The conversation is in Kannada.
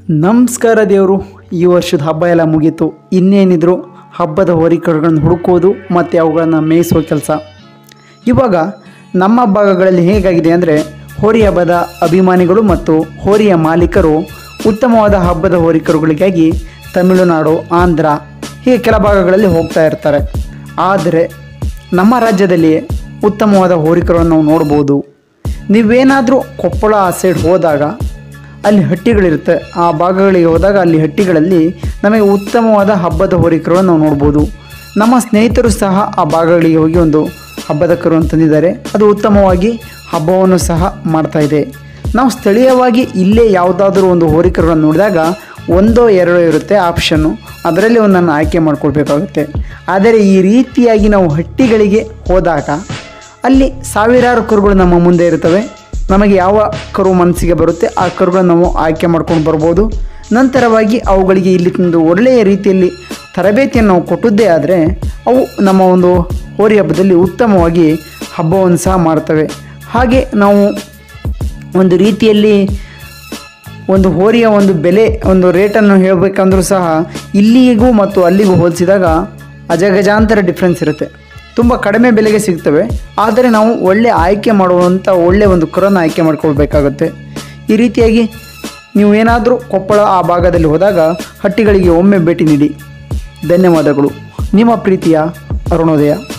ನಮಸ್ಕಾರ ದೇವರು ಈ ವರ್ಷದ ಹಬ್ಬ ಎಲ್ಲ ಮುಗೀತು ಇನ್ನೇನಿದ್ರು ಹಬ್ಬದ ಹೋರಿಕರುಗಳನ್ನು ಹುಡುಕೋದು ಮತ್ತು ಅವುಗಳನ್ನು ಮೇಯಿಸುವ ಕೆಲಸ ಇವಾಗ ನಮ್ಮ ಭಾಗಗಳಲ್ಲಿ ಹೇಗಾಗಿದೆ ಅಂದರೆ ಹೋರಿ ಹಬ್ಬದ ಅಭಿಮಾನಿಗಳು ಮತ್ತು ಹೋರಿಯ ಮಾಲೀಕರು ಉತ್ತಮವಾದ ಹಬ್ಬದ ಹೋರಿಕರುಗಳಿಗಾಗಿ ತಮಿಳುನಾಡು ಆಂಧ್ರ ಹೀಗೆ ಕೆಲ ಭಾಗಗಳಲ್ಲಿ ಹೋಗ್ತಾ ಇರ್ತಾರೆ ಆದರೆ ನಮ್ಮ ರಾಜ್ಯದಲ್ಲಿ ಉತ್ತಮವಾದ ಹೋರಿಕರನ್ನು ನಾವು ನೋಡ್ಬೋದು ನೀವೇನಾದರೂ ಕೊಪ್ಪಳ ಆ ಸೈಡ್ ಹೋದಾಗ ಅಲ್ಲಿ ಹಟ್ಟಿಗಳಿರುತ್ತೆ ಆ ಭಾಗಗಳಿಗೆ ಹೋದಾಗ ಅಲ್ಲಿ ಹಟ್ಟಿಗಳಲ್ಲಿ ನಮಗೆ ಉತ್ತಮವಾದ ಹಬ್ಬದ ಹೋರಿಕರುಗಳನ್ನು ನಾವು ನೋಡ್ಬೋದು ನಮ್ಮ ಸ್ನೇಹಿತರು ಸಹ ಆ ಭಾಗಗಳಿಗೆ ಹೋಗಿ ಒಂದು ಹಬ್ಬದ ಕರುವನ್ನು ತಂದಿದ್ದಾರೆ ಅದು ಉತ್ತಮವಾಗಿ ಹಬ್ಬವನ್ನು ಸಹ ಮಾಡ್ತಾ ಇದೆ ನಾವು ಸ್ಥಳೀಯವಾಗಿ ಇಲ್ಲೇ ಯಾವುದಾದ್ರೂ ಒಂದು ಹೋರಿಕರುಗಳನ್ನು ನೋಡಿದಾಗ ಒಂದೋ ಎರಡೋ ಇರುತ್ತೆ ಆಪ್ಷನ್ನು ಅದರಲ್ಲಿ ಒಂದನ್ನು ಆಯ್ಕೆ ಮಾಡ್ಕೊಳ್ಬೇಕಾಗುತ್ತೆ ಆದರೆ ಈ ರೀತಿಯಾಗಿ ನಾವು ಹಟ್ಟಿಗಳಿಗೆ ಹೋದಾಗ ಅಲ್ಲಿ ಸಾವಿರಾರು ಕರುಗಳು ನಮ್ಮ ಮುಂದೆ ಇರ್ತವೆ ನಮಗೆ ಯಾವ ಕರು ಮನಸ್ಸಿಗೆ ಬರುತ್ತೆ ಆ ಕರುಗಳನ್ನು ನಾವು ಆಯ್ಕೆ ಮಾಡ್ಕೊಂಡು ಬರ್ಬೋದು ನಂತರವಾಗಿ ಅವುಗಳಿಗೆ ಇಲ್ಲಿ ಒಂದು ಒಳ್ಳೆಯ ರೀತಿಯಲ್ಲಿ ತರಬೇತಿಯನ್ನು ನಾವು ಕೊಟ್ಟದ್ದೇ ಆದರೆ ಅವು ನಮ್ಮ ಒಂದು ಹೋರಿ ಹಬ್ಬದಲ್ಲಿ ಉತ್ತಮವಾಗಿ ಹಬ್ಬವನ್ನು ಸಹ ಮಾಡ್ತವೆ ಹಾಗೆ ನಾವು ಒಂದು ರೀತಿಯಲ್ಲಿ ಒಂದು ಹೋರಿಯ ಒಂದು ಬೆಲೆ ಒಂದು ರೇಟನ್ನು ಹೇಳಬೇಕಂದ್ರೂ ಸಹ ಇಲ್ಲಿಗೂ ಮತ್ತು ಅಲ್ಲಿಗೂ ಹೋಲಿಸಿದಾಗ ಅಜಗಜಾಂತರ ಡಿಫ್ರೆನ್ಸ್ ಇರುತ್ತೆ ತುಂಬ ಕಡಿಮೆ ಬೆಲೆಗೆ ಸಿಗ್ತವೆ ಆದರೆ ನಾವು ಒಳ್ಳೆ ಆಯ್ಕೆ ಮಾಡುವಂಥ ಒಳ್ಳೆ ಒಂದು ಕರನ್ನು ಆಯ್ಕೆ ಮಾಡ್ಕೊಳ್ಬೇಕಾಗುತ್ತೆ ಈ ರೀತಿಯಾಗಿ ನೀವು ಏನಾದರೂ ಕೊಪ್ಪಳ ಆ ಭಾಗದಲ್ಲಿ ಹೋದಾಗ ಹಟ್ಟಿಗಳಿಗೆ ಒಮ್ಮೆ ಭೇಟಿ ನೀಡಿ ಧನ್ಯವಾದಗಳು ನಿಮ್ಮ ಪ್ರೀತಿಯ ಅರುಣೋದಯ